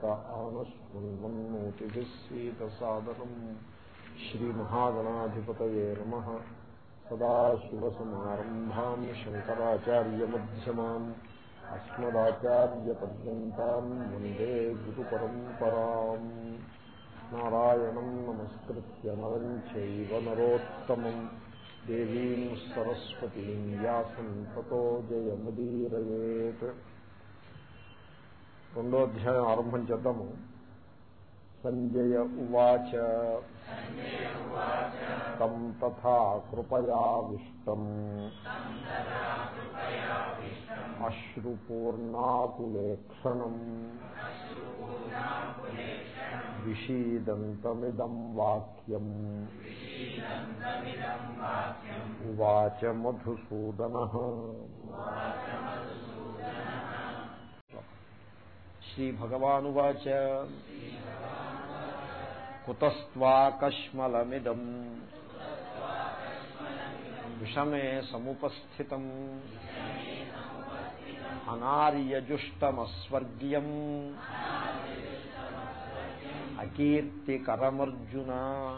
यत आनश्वन्मन्नोतिभिः सीतसादरम् श्रीमहागणाधिपतये नमः सदाशिवसमारम्भाम् शङ्कराचार्यमध्यमाम् अस्मदाचार्यपर्यन्ताम् वन्दे गुरुपरम्पराम् नारायणम् नमस्कृत्य नरम् चैव नरोत्तमम् देवीम् सरस्वतीम् व्यासम् ततो जयमुदीरयेत् రెండో అధ్యాయం ఆరంభం చేద్దాము సంజయ ఉవాచ తం తథా కృపయావిష్టం అశ్రుపూర్ణాకులేక్షణం విషీదంతమిదం వాక్యం ఉవాచ మధుసూదన శ్రీభగవానువాచ కుతస్వాకష్మలమిదం విషమే సముపస్థితం అనార్యజుష్టమస్వర్గ్యం అకీర్తికరమర్జున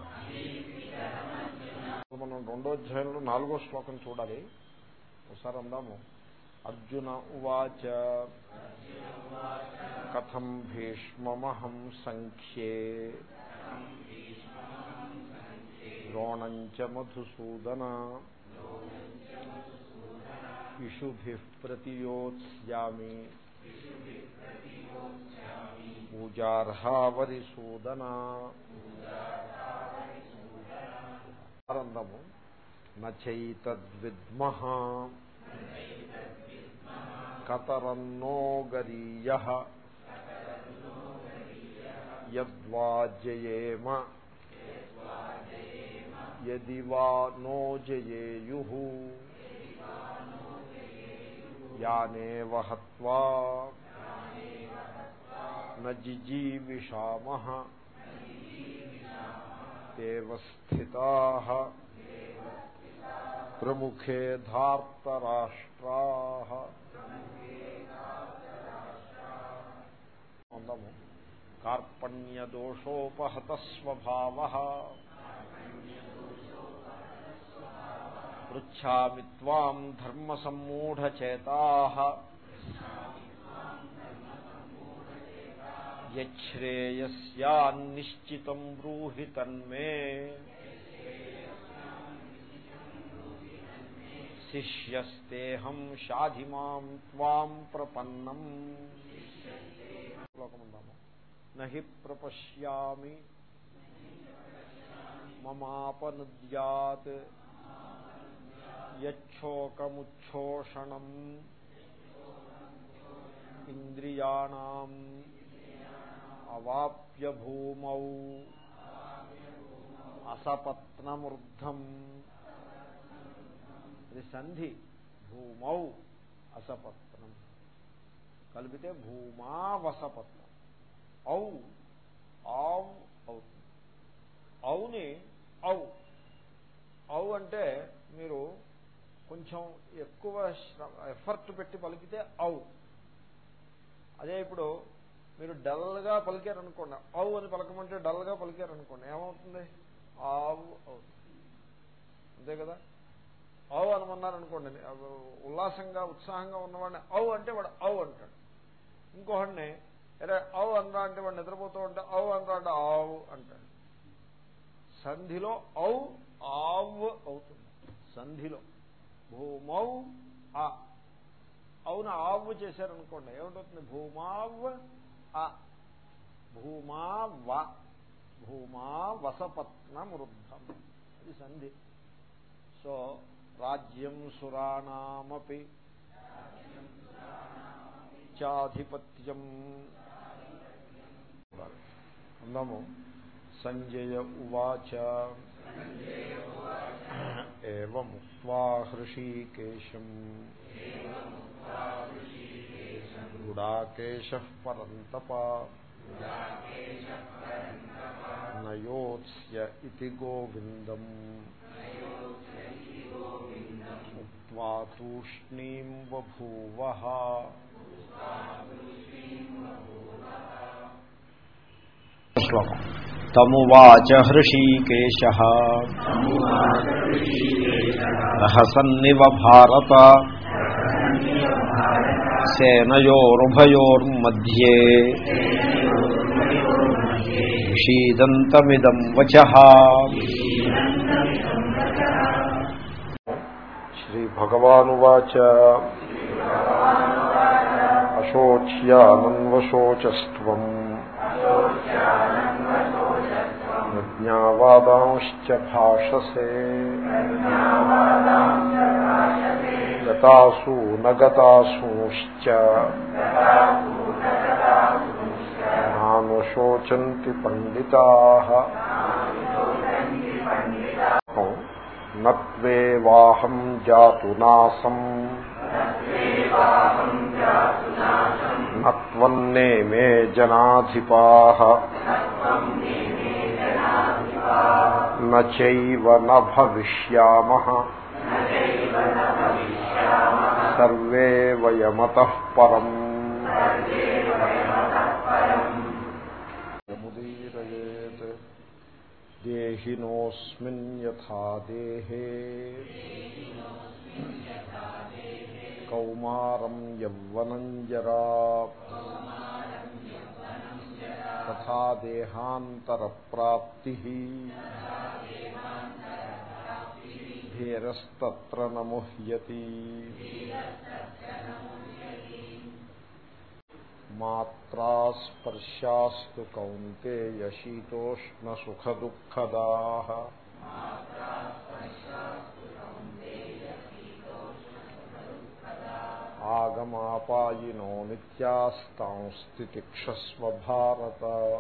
మనం రెండో అధ్యాయంలో నాలుగో శ్లోకం చూడాలి ఒకసారి అందాము అర్జున ఉవాచ కథం భీష్మమహం సంఖ్యే ద్రోణం చ మధుసూదన ఇషుభి ప్రతియోత్స్యామి పూజార్హావరిసూదన ఆనందము నైతద్విద్మః కతరన్నో గరీయ యద్వా జయేమ యది వా నో జయేయు యానేవ హత్వా నజిజీవిషామ తేవ స్థితా ప్రముఖే ధార్తరాష్ట్రా అందము కార్పణ్యదోషోపహత స్వభావ పృచ్ఛామి త్వాం ధర్మసమ్మూఢచేతా యశ్రేయస్యాన్నిశ్చితం బ్రూహి తన్మే శిష్యస్తేహం షాధిమాం త్వాం ప్రపన్నం శ్లోకముందాము నహి ప్రపశ్యామి మమాపనుద్యాత్ యచ్చోకముచ్ఛోషణం ఇంద్రియాణం అవాప్య భూమౌ అసపత్నమృద్ధం ఇది సంధి భూమౌ అసపత్నం కలిపితే భూమా వసపత్నం ఔ ఆవ్ అవుతుంది ఔని ఔ ఔ అంటే మీరు కొంచెం ఎక్కువ ఎఫర్ట్ పెట్టి పలికితే ఔ అదే ఇప్పుడు మీరు డల్గా పలికారనుకోండి ఔ అని పలకమంటే డల్గా పలికారనుకోండి ఏమవుతుంది ఆవు అవుతుంది అంతే కదా ఔ అనమన్నారనుకోండి ఉల్లాసంగా ఉత్సాహంగా ఉన్నవాడిని ఔ అంటే వాడు ఔ అంటాడు ఇంకొకడిని అరే ఔ అనరా అంటే వాడు నిద్రపోతూ ఉంటే ఔ అనరా అంటే ఆవు అంటాడు సంధిలో ఔ ఆవ్ అవుతుంది సంధిలో భూమౌ ఆ అవును ఆవు చేశారనుకోండి ఏమిటవుతుంది భూమావ్ ఆ భూమా వ భూమా వసపత్న వృద్ధం అది సంధి సో రాజ్యం సురాణమపి చాధిపత్యం అందాము సంజయ ఉవాచ ఏముక్వా హృషీకేశం గుడాకేశ పరంతప నయోత్స్య ఇతి గోవిందం ఉక్వా తూష్ణీం బభూవ శ్లోకం తమువాచ హృషీకేశ రహసన్నివ భారత సేనయోరుభయోర్मध्ये విషీదంతమిదం వచ శ్రీభగవానువాచ అశోచ్యానన్వశోచస్వం ప్రజ్ఞావాదాంశ్చ భాషసే గతాసు నగతాసూశ్చ నానుశోచంతి పండితా నత్వేవాహం జాతు నాసం నత్వన్నే మే జనాధిపా నైవ న భవిష్యామ సర్వే వయమత పరం ముదీరయేత్ దేహినోస్మిన్ యథా దేహే కౌమారం యౌవనం జరా తథా దేహాంతరప్రాప్తి ధీరస్తత్ర నముహ్యతి మాత్రా స్పర్శాస్తు కౌంతేయ శీతోష్ణసుఖదుఃఖదా ఆగమాపాయినో నిత్యాస్తాంస్థితిక్షస్వ భారత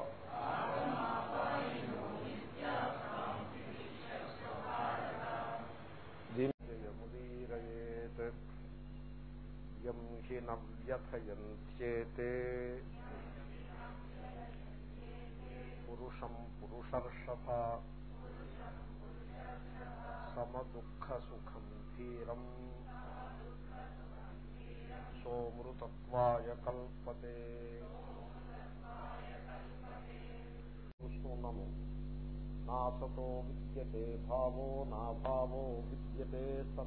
దీనిముదీరయేత్ యం హి నవ్యథయంత్యేతే పురుషం పురుషర్షభ సమదుఃఖసుఖం ధీరం సోమృతత్వాయ కల్పతే చూస్తున్నాము నా సతో విద్యతే భావో నా భావో విద్యతే సత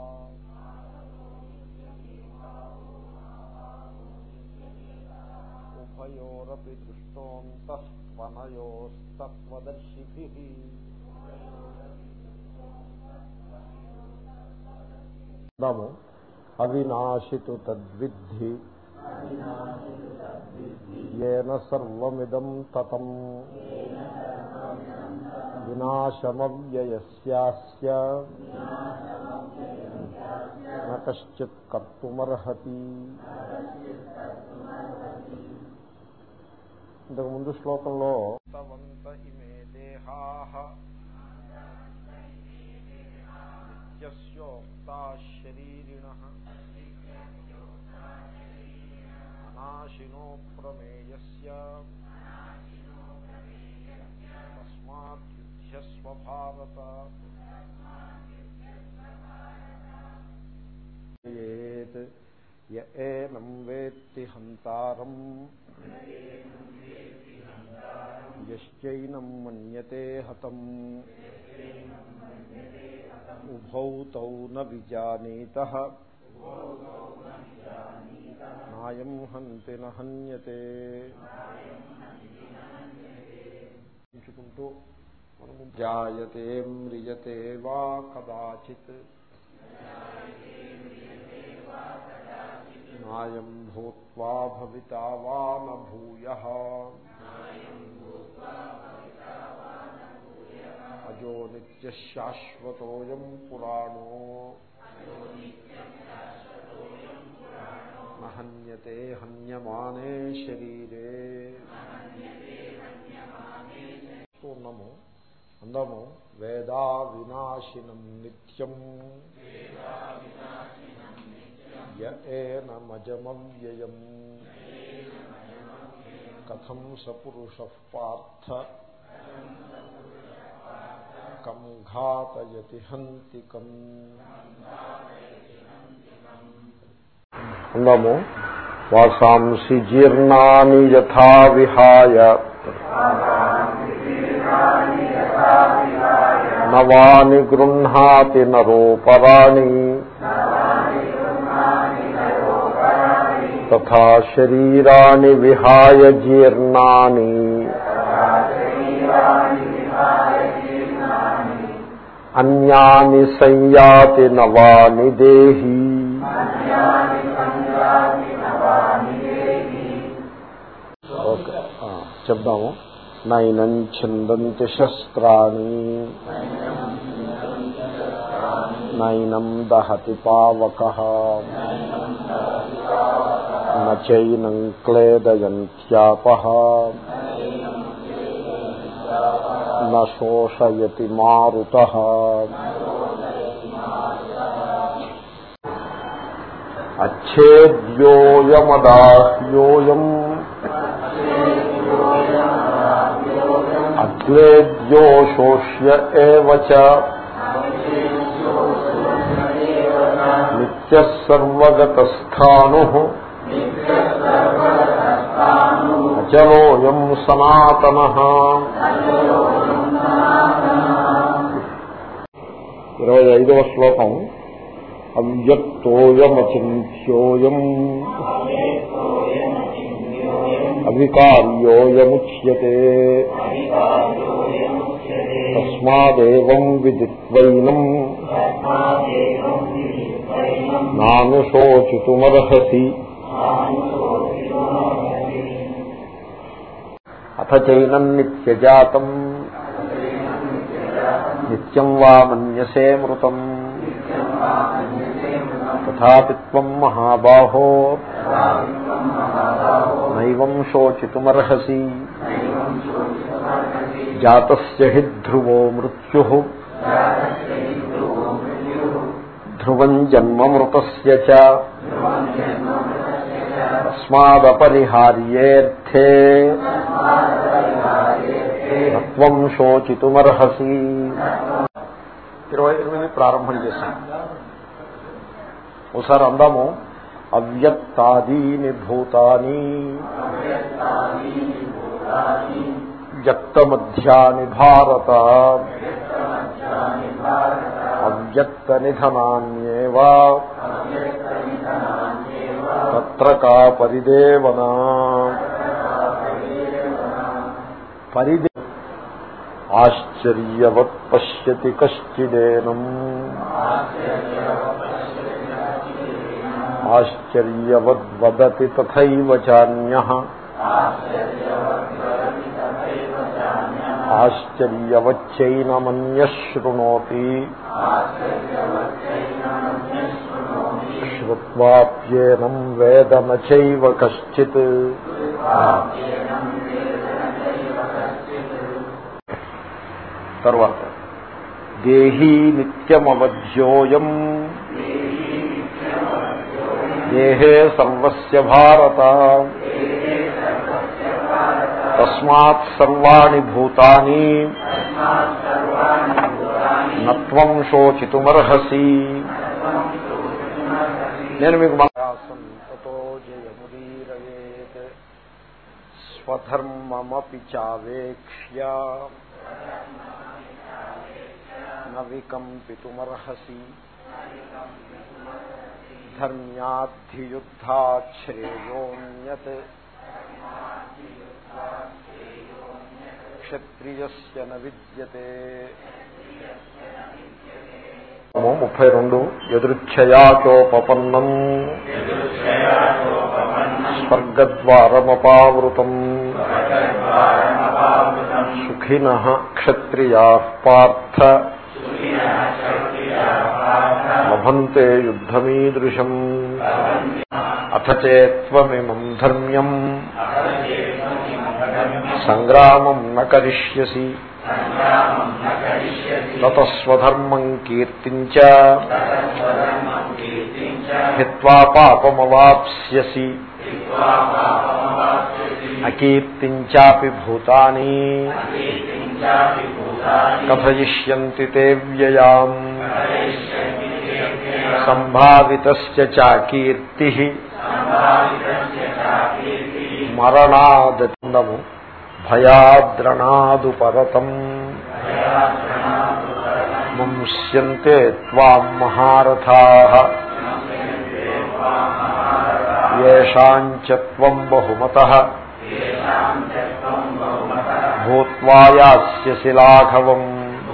ఉభయోరపి దృష్టోంతస్వనయోస్తత్వదర్శిభి దాము అవినాశితు తద్విద్ధి ఏన సర్వమిదం తతం వినాశమవ్యయస్యాస్య నశ్చిత్ కర్తుమర్హతి ఇంతకుముందు శ్లోకంలో తవంత ఇమే దేహా నిత్యస్యోక్తా శరీరిణ అనాశినో ప్రమేయస్య తస్మాద్యుధ్యస్వ భారత య ఏనం వేత్తి హంతారం యశ్చైనం మన్యతే హతం ఉభౌ తౌ న విజానీత నాయం హంతి నహన్యతే ఉంచుకుంటూ మనము జాయతే మ్రియతే వా కదాచిత్ నాయం భూత్వా భవితా వా న భూయ అజో నిత్యశాశ్వతోయం పురాణో నహన్యతే హన్యమానే శరీరే పూర్ణము అందము వేదా వినాశినం నిత్యం ఏనమజమవ్యయం కథం సపురుష పార్థ కం ఘాతయతి హంతికం అందము వాసాంసి జీర్ణాని యథా విహాయ నవాని గృహాతి నరోపరాణి తథా శరీరాణి విహాయ జీర్ణాని అన్యాని సంయాతి నవాని దేహి ఓకే ఆ, చెప్దాము నైనం ఛిందంతి శస్త్రాణి నైనం దహతి పావక నైనం క్లేదయంత్యాప నోషయతి మారుత అచ్ఛేద్యోయమదాహ్యోయం అద్వేద్యో శోష్య ఏవ చ నిత్యసర్వగతస్థాను అచలోయం సనాతన ఇరవై ఐదవ శ్లోకం అవ్యక్తోయమచింత్యోయం అవికార్యోయముచ్యతే తస్మాదేవం విదిత్వైనం నానుశోచితుమర్హసి అథ చైనం నిత్యజాతం నిత్యం వా మన్యసే మృతం తథాపి త్వం మహాబాహో నైవం శోచితుమర్హసి జాతస్య హి ధ్రువో మృత్యు ధ్రువం జన్మ మృతస్య చ తస్మాదపరిహార్యేర్థే నత్వం శోచితుమర్హసి ఇరవై ఎనిమిది ప్రారంభం చేశాం ఒకసారి అందాము అవ్యక్తాదీని భూతాని వ్యక్తమధ్యాని భారత అవ్యక్త నిధనాన్యేవా తత్ర కా పరిదేవనా పరిదే ఆశ్చర్యవత్ పశ్యతి కశ్చిదేనం ఆశ్చర్యవద్వదతి తథైవ చాన్య ఆశ్చర్యవచ్చైనమన్య శృణోతి శ్రువాప్యేనం వేద నైవ కశ్చిత్ తర్వాత దేహీ నిత్యమవధ్యోయం దేహే సర్వస్య భారత తస్మాత్ సర్వాణి భూతాని నత్వం శోచితుమర్హసి నేను మీకు సంతో జయముదీరయేత్ స్వధర్మమపి చావేక్ష్య న వికంపితుమర్హసి ధర్మ్యాద్ధియుద్ధాశ్రేయోన్యత్ క్షత్రియస్య న విద్యతే ముప్పై రెండు ఎదృచ్ఛయాచోపన్నం స్వర్గద్వారమపావృతం సుఖిన క్షత్రియా పార్థ లభంతే యుద్ధమీదృశం అథ చేత్వమిమం ధర్మ్యం సంగ్రామం న కరిష్యసి తతస్వధర్మం కీర్తించ హిత్వా పాపమవాప్స్యసి అకీర్తించాపి భూతాని కథయిష్యంతి తే వ్యయాం సంభావితస్య చాకీర్తి మరణాదము భయాద్రణాదు పరతం మంస్యంతే త్వాం మహారథా ఏషాంచ త్వం బహుమత భూత్వా యాస్యసి లాఘవం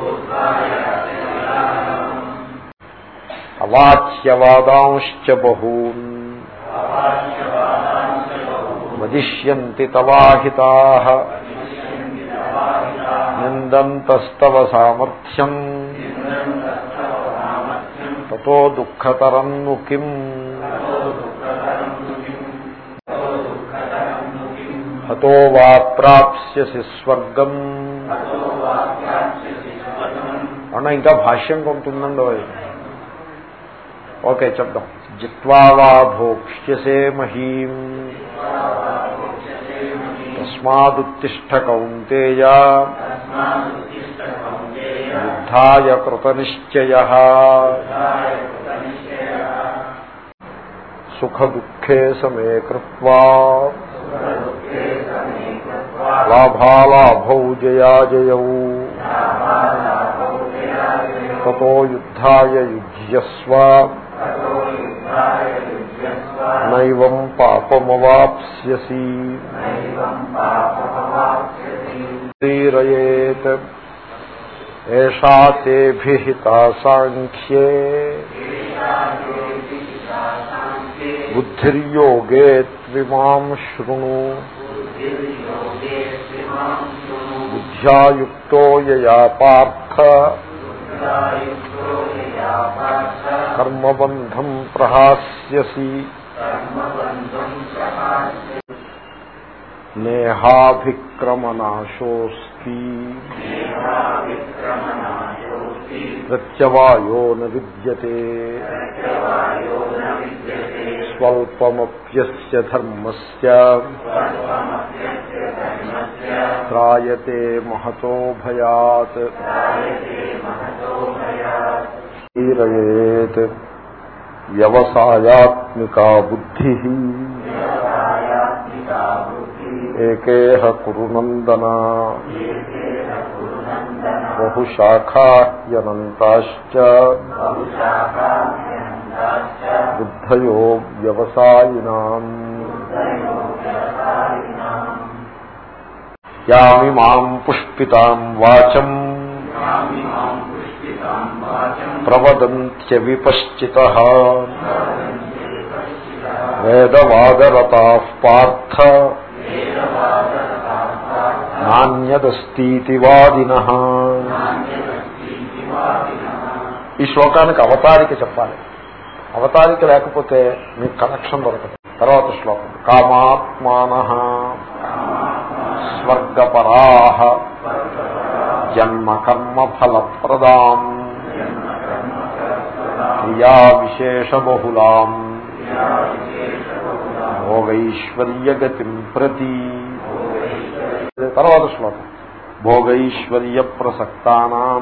అవాచ్యవాదాంశ్చ బహూన్ వదిష్యంతి తవాహితా నిందంతస్తవ సామర్థ్యం తతో దుఃఖతరం ను కిం హతో వా ప్రాప్స్యసి స్వర్గం అవునా ఇంకా భాష్యం కొంటుందండి ఓకే చెప్దాం జిత్వా వా భోక్ష్యసే మహీం తస్మాదుత్తిష్ట కౌంతేయ యుద్ధాయ కృతనిశ్చయ సుఖదుఃఖే సమే కృత్వా లాభాలాభౌ జయాజయౌ తతో యుద్ధాయ యుజ్యస్వ నైవం పాపమవాప్స్యసి తీరయేత్ ఏషా తేభిహితా సాంఖ్యే బుద్ధిర్యోగే త్విమాం శృణు బుద్ధ్యాయుక్తో యయా పార్థ కర్మబంధం ప్రహాస్యసి నేహాభిక్రమనాశోస్తి ప్రత్యవాయో న విద్యతే స్వల్పమప్యస్య ధర్మస్య త్రాయతే మహతో భయాత్ తీరయేత్ వ్యవసాయాత్మికా బుద్ధి ఏకేహ కురునందన బహుశాఖాహ్యనంతాశ్చ బుద్ధయో వ్యవసాయినాం యామిమాం పుష్పితాం వాచం ప్రవదంత్యవిపశ్చిత వేదవాదరతా పార్థ నాణ్యదస్తీతి వాదిన ఈ శ్లోకానికి అవతారిక చెప్పాలి అవతారిక లేకపోతే మీకు కనెక్షన్ దొరకదు తర్వాత శ్లోకం కామాత్మాన స్వర్గపరా జన్మ కర్మ ఫలప్రదాం క్రియా విశేషబహుళాం భోగైశ్వర్యగతిం ప్రతి తర్వాత శ్లోకం భోగైశ్వర్య ప్రసక్తానాం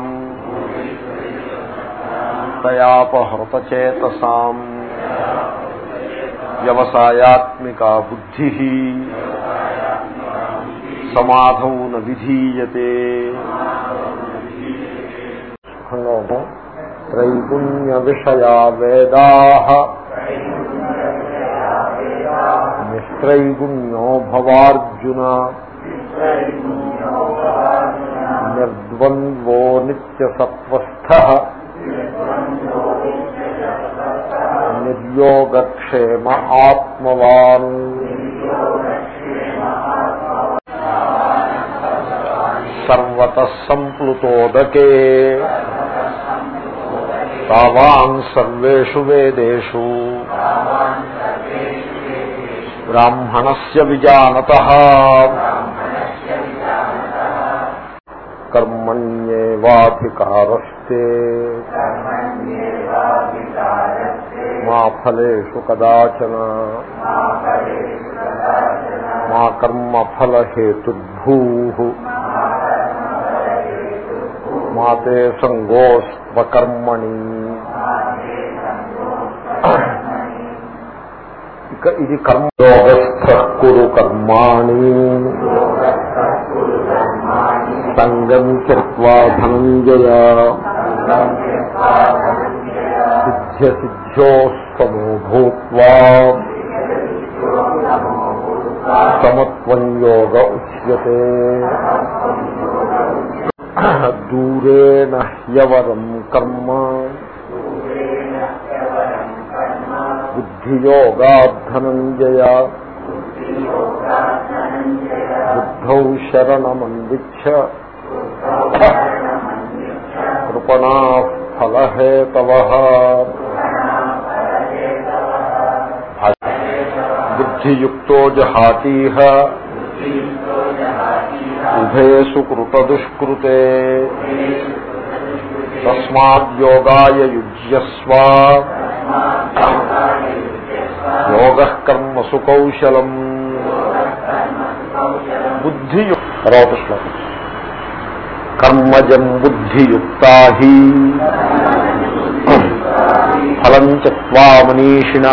తయాపహృతచేతసాం వ్యవసాయాత్మికా బుద్ధి సమాధౌ న విధీయతే త్రైగుణ్య విషయా వేదా నిస్త్రైగుణ్యో భవార్జున నిర్ద్వంద్వో నిత్యసత్వస్థ నిర్యోగక్షేమ ఆత్మవాన్ సర్వత సంప్లుతోదకే తావాన్ సర్వేషు వేదేషు బ్రాహ్మణస్య విజానత కర్మణ్యేవాధికారస్తే మా ఫలేషు కదాచన మా కర్మఫలహేతుర్భూ మాతే సంగోస్వకర్మణి ఇక ఇది కర్మయోగస్థ కురు కర్మాణి సంగం త్యక్వా ధనంజయ సిద్ధ్యసిద్ధ్యోస్తమో భూత్వా సమత్వం యోగ ఉచ్యతే దూరేణ హ్యవరం కర్మ బుద్ధియోగాధనంజయ బుద్ధౌ శరణమన్విక్ష కృపణా ఫలహేతవ బుద్ధియుక్తో జహాతీహ ఉభయసు కృతదుష్కృతే తస్మాద్యోగాయ యుజ్యస్వ యోగ కర్మసు కౌశలం బుద్ధియు తర్వాత శ్లోకం కర్మజం బుద్ధియుక్తా హి ఫలం త్యక్వా మనీషిణ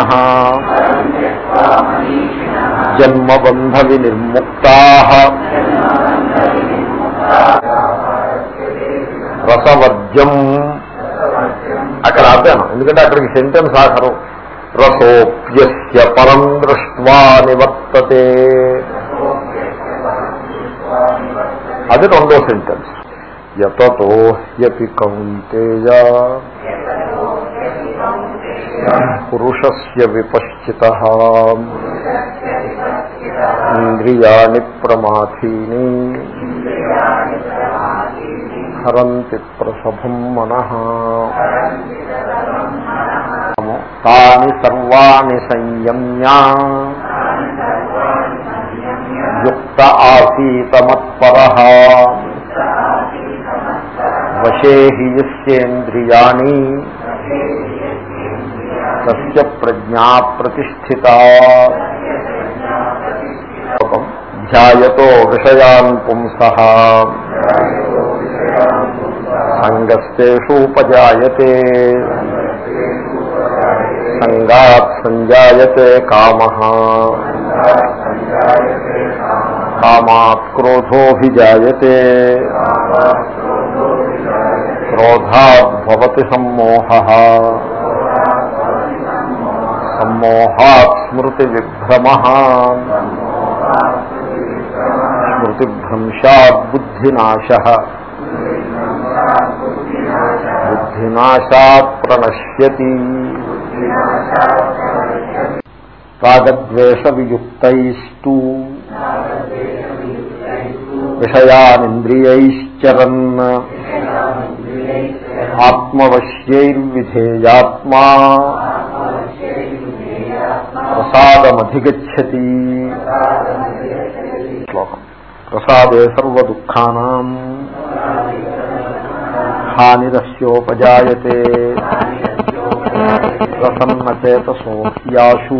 జన్మబంధ వినిర్ముక్తా రసవర్జ్యం అక్కడ ఆపాను ఎందుకంటే అక్కడికి సెంటెన్స్ ఆఖరం రసోప్యస్య పరం దృష్ట్వా నివర్తతే అది రెండో సెంటెన్స్ యతతో హ్యపి కౌంతేయ పురుషస్య విపశ్చిత ఇంద్రియాణి ప్రమాథీని హరంతి ప్రసభం మనః తాని సర్వాణి సంయమ్య యుక్త ఆసీతమత్పర వశే హి యస్యేంద్రియాణి తస్య ప్రజ్ఞా ప్రతిష్ఠిత ధ్యాయతో విషయాన్ పుంస సంగస్తేషూపజాయతే సంగాత్ సంజాయతే కామ కామాత్ క్రోధోభిజాయతే క్రోధాద్భవతి సమ్మోహ సమ్మోహాత్ స్మృతి విభ్రమ స్మృతిభ్రంశాత్ బుద్ధినాశ బుద్ధినాశాత్ ప్రణశ్యతి రాగద్వేష వియుక్తైస్తు విషయానింద్రియైశ్చరన్ ఆత్మవశ్యైర్విధేయాత్మా ప్రసాదమధిగచ్చతి శ్లోకం ప్రసాదే సర్వదుఃఖానాం హానిరస్యోపజాయతే ప్రసన్నచేతసో యాషు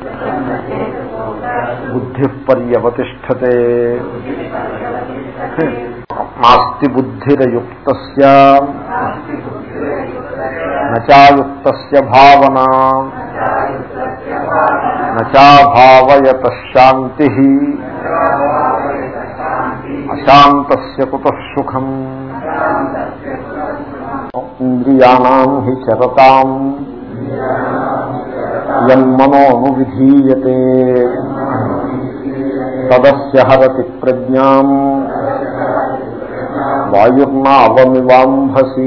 బుద్ధి పర్యవతిష్టతే నాస్తి బుద్ధిరయుక్త నచాయుక్త భావన నచాభావయత శాంతి అశాంత కుత సుఖం ఇంద్రియాణం హి చరతాం యన్మనోను విధీయతే తదస్య హరతి ప్రజ్ఞాం వాయుర్నావమివాంభసి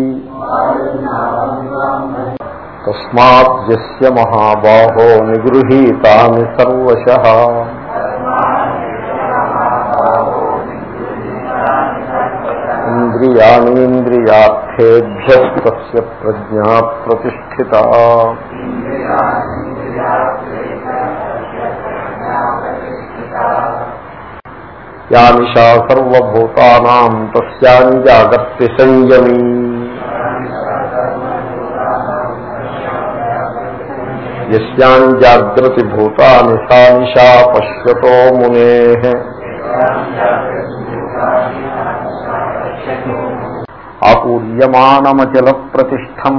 తస్మాద్యస్య మహాబాహో నిగృహీతాని సర్వశ ఇంద్రియాణీంద్రియార్థేభ్యస్తస్య ప్రజ్ఞా ప్రతిష్ఠిత యా నిశా సర్వభూతానాం తస్యాం జాగర్తి సంయమీ యస్యాం జాగ్రతి భూతాని సా నిశా పశ్యతో మునే ఆకూర్యమాణమచల ప్రతిష్టం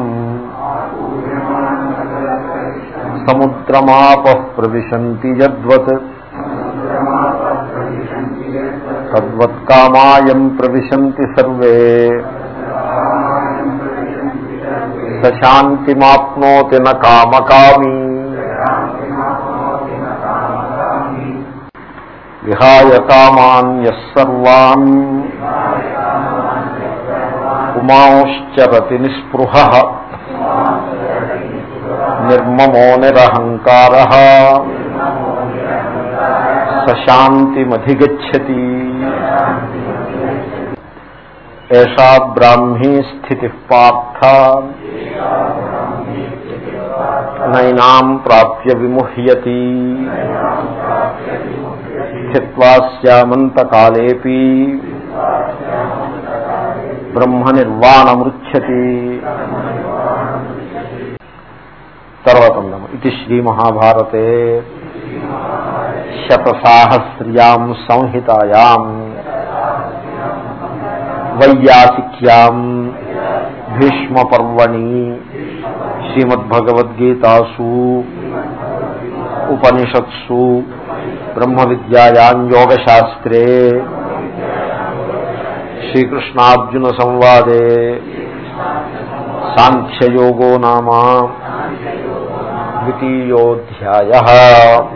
సముద్రమాప ప్రవిశంతి యద్వత్ తద్వత్కామాయం ప్రవిశంతి సర్వే సశాంతిమాప్నోతి న కామకామీ విహాయ కామాన్యసర్వాన్ పుమాంశ్చరతి నిస్పృహ నిర్మమో నిరహంకార సశాంతిమధిగచ్చతి ఏషా బ్రాహ్మీ స్థితి పార్థ నైనాం ప్రాప్య విముహ్యతి స్థిత్వా స్యామంతకాలేపి బ్రహ్మనిర్వాణమృచ్చతి తర్వాత ఉందాము ఇది శ్రీ మహాభారతే శతసాహస్ర్యాం సంహితాయాం వైయాసిక్యాం భీష్మపర్వణి శ్రీమద్భగవద్గీతాసు ఉపనిషత్సు బ్రహ్మ విద్యాయాం యోగశాస్త్రే శ్రీకృష్ణార్జున సంవాదే సాంఖ్యయోగో నామ ద్వితీయోధ్యాయ